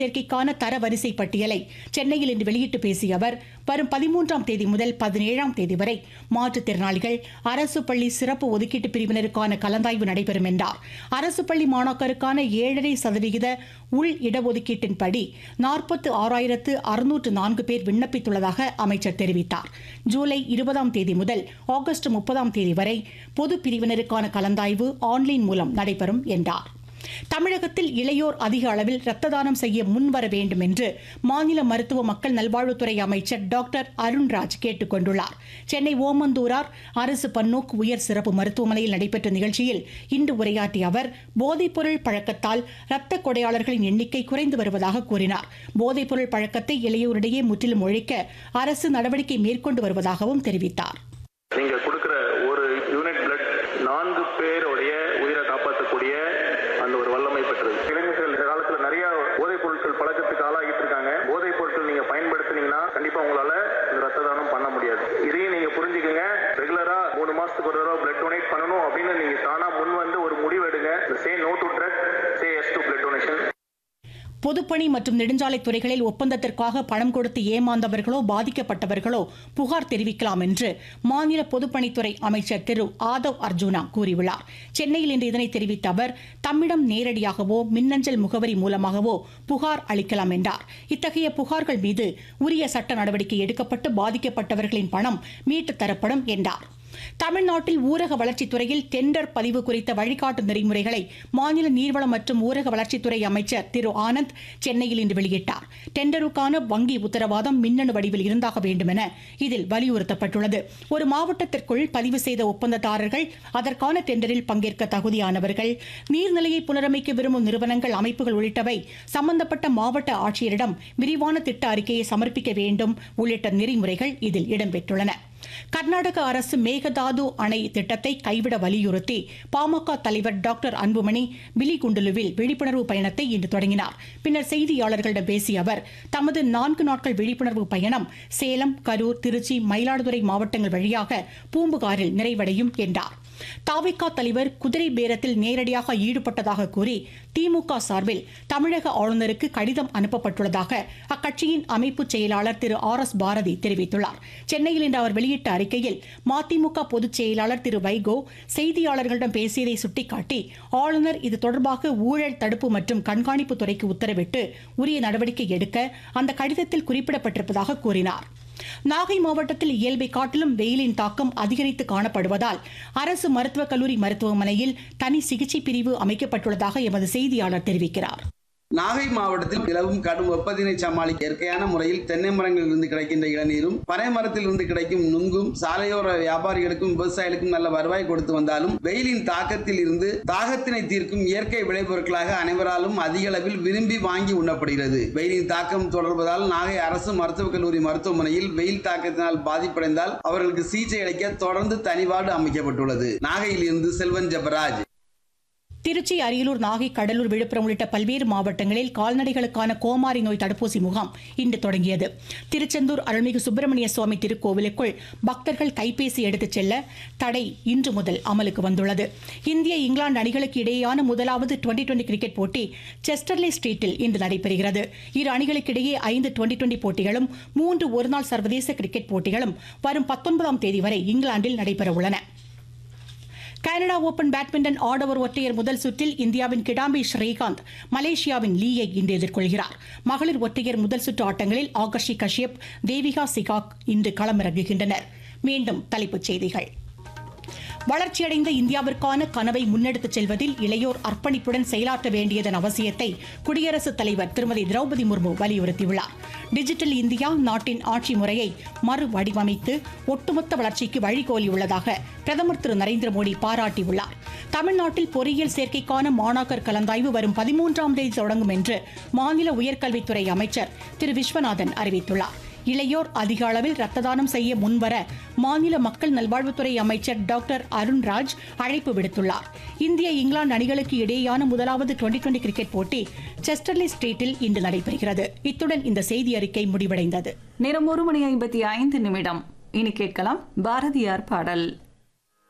சேர்க்கைக்கான தரவரிசை பட்டியலை சென்னையில் இன்று வெளியிட்டு பேசிய அவர் வரும் பதிமூன்றாம் தேதி முதல் பதினேழாம் தேதி வரை மாற்றுத்திறனாளிகள் அரசு பள்ளி சிறப்பு ஒதுக்கீட்டு பிரிவினருக்கான கலந்தாய்வு நடைபெறும் என்றார் அரசு பள்ளி மாணாக்கருக்கான ஏழரை சதவிகித உள் இடஒதுக்கீட்டின்படி நாற்பத்து ஆறாயிரத்து அறுநூற்று நான்கு பேர் விண்ணப்பித்துள்ளதாக அமைச்சர் தெரிவித்தார் ஜூலை இருபதாம் தேதி முதல் ஆகஸ்ட் முப்பதாம் தேதி வரை பொது பிரிவினருக்கான கலந்தாய்வு ஆன்லைன் மூலம் நடைபெறும் என்றார் தமிழகத்தில் இளையோர் அதிக அளவில் இரத்த தானம் செய்ய முன்வர வேண்டும் என்று மாநில மருத்துவ மக்கள் நல்வாழ்வுத்துறை அமைச்சர் டாக்டர் அருண்ராஜ் கேட்டுக் கொண்டுள்ளார் சென்னை ஓமந்தூரார் அரசு பன்னோக்கு உயர் சிறப்பு மருத்துவமனையில் நடைபெற்ற நிகழ்ச்சியில் இன்று உரையாற்றிய அவர் போதைப்பொருள் பழக்கத்தால் இரத்த கொடையாளர்களின் எண்ணிக்கை குறைந்து வருவதாக கூறினார் போதைப்பொருள் பழக்கத்தை இளையோரிடையே முற்றிலும் ஒழிக்க அரசு நடவடிக்கை மேற்கொண்டு வருவதாகவும் தெரிவித்தார் நீங்க கொடுக்கிற ஒரு யூனிட் பிளட் நான்கு பேருடைய உயிரை காப்பாற்றக்கூடிய அந்த ஒரு வல்லமை பெற்றது இளைஞர்கள் இந்த காலத்துல நிறைய போதைப் பொருட்கள் பழக்கத்துக்கு ஆளாகிட்டு இருக்காங்க போதைப் பொருட்கள் நீங்க பயன்படுத்தினீங்கன்னா கண்டிப்பா உங்களால இந்த ரத்த தானம் பண்ண முடியாது இதையும் நீங்க புரிஞ்சுக்கங்க ரெகுலரா மூணு மாசத்துக்கு ஒரு தடவை பிளட் டொனேட் பண்ணணும் அப்படின்னு நீங்க தானா முன் வந்து ஒரு முடிவு எடுங்க say no to drug say yes to blood donation பொதுப்பணி மற்றும் நெடுஞ்சாலைத் துறைகளில் ஒப்பந்தத்திற்காக பணம் கொடுத்து ஏமாந்தவர்களோ பாதிக்கப்பட்டவர்களோ புகார் தெரிவிக்கலாம் என்று மாநில பொதுப்பணித்துறை அமைச்சர் திரு ஆதவ் அர்ஜுனா கூறியுள்ளார் சென்னையில் இன்று இதனை தெரிவித்த அவர் தம்மிடம் நேரடியாகவோ மின்னஞ்சல் முகவரி மூலமாகவோ புகார் அளிக்கலாம் என்றார் இத்தகைய புகார்கள் மீது உரிய சட்ட நடவடிக்கை எடுக்கப்பட்டு பாதிக்கப்பட்டவர்களின் பணம் மீட்டுத் தரப்படும் என்றார் தமிழ்நாட்டில் ஊரக வளர்ச்சித் துறையில் டெண்டர் பதிவு குறித்த வழிகாட்டு நெறிமுறைகளை மாநில நீர்வளம் மற்றும் ஊரக வளர்ச்சித்துறை அமைச்சர் திரு ஆனந்த் சென்னையில் இன்று வெளியிட்டார் டெண்டருக்கான வங்கி உத்தரவாதம் மின்னணு வடிவில் இருந்தாக வேண்டும் என இதில் வலியுறுத்தப்பட்டுள்ளது ஒரு மாவட்டத்திற்குள் பதிவு செய்த ஒப்பந்ததாரர்கள் அதற்கான டெண்டரில் பங்கேற்க தகுதியானவர்கள் நீர்நிலையை புனரமைக்க விரும்பும் நிறுவனங்கள் அமைப்புகள் உள்ளிட்டவை சம்பந்தப்பட்ட மாவட்ட ஆட்சியரிடம் விரிவான திட்ட அறிக்கையை சமர்ப்பிக்க வேண்டும் உள்ளிட்ட நெறிமுறைகள் இதில் இடம்பெற்றுள்ளன கர்நாடக அரசு மேகதாது அணை திட்டத்தை கைவிட வலியுறுத்தி பாமக தலைவர் டாக்டர் அன்புமணி பிலிகுண்டுலுவில் விழிப்புணர்வு பயணத்தை இன்று தொடங்கினார் பின்னர் செய்தியாளர்களிடம் பேசிய அவர் தமது நான்கு நாட்கள் விழிப்புணர்வு பயணம் சேலம் கரூர் திருச்சி மயிலாடுதுறை மாவட்டங்கள் வழியாக பூம்புகாரில் நிறைவடையும் என்றார் தாவிகா தலைவர் குதிரை பேரத்தில் நேரடியாக ஈடுபட்டதாக கூறி திமுக சார்பில் தமிழக ஆளுநருக்கு கடிதம் அனுப்பப்பட்டுள்ளதாக அக்கட்சியின் அமைப்பு செயலாளர் திரு ஆர் எஸ் பாரதி தெரிவித்துள்ளார் சென்னையில் இன்று அவர் வெளியிட்ட அறிக்கையில் மதிமுக பொதுச் செயலாளர் திரு வைகோ செய்தியாளர்களிடம் பேசியதை சுட்டிக்காட்டி ஆளுநர் இது தொடர்பாக ஊழல் தடுப்பு மற்றும் கண்காணிப்பு துறைக்கு உத்தரவிட்டு உரிய நடவடிக்கை எடுக்க அந்த கடிதத்தில் குறிப்பிடப்பட்டிருப்பதாக கூறினார் நாகை மாவட்டத்தில் இயல்பை காட்டிலும் வெயிலின் தாக்கம் அதிகரித்து காணப்படுவதால் அரசு மருத்துவக் கல்லூரி மருத்துவமனையில் தனி சிகிச்சை பிரிவு அமைக்கப்பட்டுள்ளதாக எமது செய்தியாளர் தெரிவிக்கிறார் நாகை மாவட்டத்தில் நிலவும் கடும் வெப்பத்தினை சமாளிக்க இயற்கையான முறையில் தென்னை மரங்களில் இருந்து கிடைக்கின்ற இளநீரும் பனை மரத்தில் இருந்து கிடைக்கும் நுங்கும் சாலையோர வியாபாரிகளுக்கும் விவசாயிகளுக்கும் நல்ல வருவாய் கொடுத்து வந்தாலும் வெயிலின் தாக்கத்தில் இருந்து தாகத்தினை தீர்க்கும் இயற்கை விளைபொருட்களாக அனைவராலும் அதிக அளவில் விரும்பி வாங்கி உண்ணப்படுகிறது வெயிலின் தாக்கம் தொடர்வதால் நாகை அரசு மருத்துவக் கல்லூரி மருத்துவமனையில் வெயில் தாக்கத்தினால் பாதிப்படைந்தால் அவர்களுக்கு சிகிச்சை அளிக்க தொடர்ந்து தனிவார்டு அமைக்கப்பட்டுள்ளது நாகையில் இருந்து செல்வன் ஜபராஜ் திருச்சி அரியலூர் நாகை கடலூர் விழுப்புரம் உள்ளிட்ட பல்வேறு மாவட்டங்களில் கால்நடைகளுக்கான கோமாரி நோய் தடுப்பூசி முகாம் இன்று தொடங்கியது திருச்செந்தூர் அருள்மிகு சுப்பிரமணிய சுவாமி திருக்கோவிலுக்குள் பக்தர்கள் கைபேசி எடுத்துச் செல்ல தடை இன்று முதல் அமலுக்கு வந்துள்ளது இந்திய இங்கிலாந்து அணிகளுக்கு இடையேயான முதலாவது டுவெண்டி டுவெண்டி கிரிக்கெட் போட்டி செஸ்டர்லே ஸ்ட்ரீட்டில் இன்று நடைபெறுகிறது இரு அணிகளுக்கிடையே ஐந்து டுவெண்டி டுவெண்டி போட்டிகளும் மூன்று ஒருநாள் சர்வதேச கிரிக்கெட் போட்டிகளும் வரும் பத்தொன்பதாம் தேதி வரை இங்கிலாந்தில் நடைபெறவுள்ளன கனடா ஓபன் பேட்மிண்டன் ஆடவர் ஒற்றையர் முதல் சுற்றில் இந்தியாவின் கிடாம்பி ஸ்ரீகாந்த் மலேசியாவின் லீயை இன்று எதிர்கொள்கிறார் மகளிர் ஒற்றையர் முதல் சுற்று ஆட்டங்களில் ஆகர்ஷி கஷ்யப் தேவிகா சிகாக் இன்று களமிறங்குகின்றனர் மீண்டும் தலைப்புச் செய்திகள் வளர்ச்சியடைந்த இந்தியாவிற்கான கனவை முன்னெடுத்துச் செல்வதில் இளையோர் அர்ப்பணிப்புடன் செயலாற்ற வேண்டியதன் அவசியத்தை குடியரசுத் தலைவர் திருமதி திரௌபதி முர்மு வலியுறுத்தியுள்ளார் டிஜிட்டல் இந்தியா நாட்டின் ஆட்சி முறையை மறு வடிவமைத்து ஒட்டுமொத்த வளர்ச்சிக்கு வழிகோலியுள்ளதாக பிரதமர் திரு நரேந்திர மோடி பாராட்டியுள்ளார் தமிழ்நாட்டில் பொறியியல் சேர்க்கைக்கான மாணாக்கர் கலந்தாய்வு வரும் பதிமூன்றாம் தேதி தொடங்கும் என்று மாநில உயர்கல்வித்துறை அமைச்சர் திரு விஸ்வநாதன் அறிவித்துள்ளார் இளையோர் அதிக அளவில் ரத்த தானம் செய்ய முன்வர மாநில மக்கள் நல்வாழ்வுத்துறை அமைச்சர் டாக்டர் அருண்ராஜ் அழைப்பு விடுத்துள்ளார் இந்திய இங்கிலாந்து அணிகளுக்கு இடையேயான முதலாவது டுவெண்டி டுவெண்டி கிரிக்கெட் போட்டி செஸ்டர்லி ஸ்ட்ரீட்டில் இன்று நடைபெறுகிறது இத்துடன் இந்த செய்தி அறிக்கை முடிவடைந்தது நேரம் ஒரு மணி ஐம்பத்தி ஐந்து நிமிடம் இனி கேட்கலாம் பாரதியார் பாடல்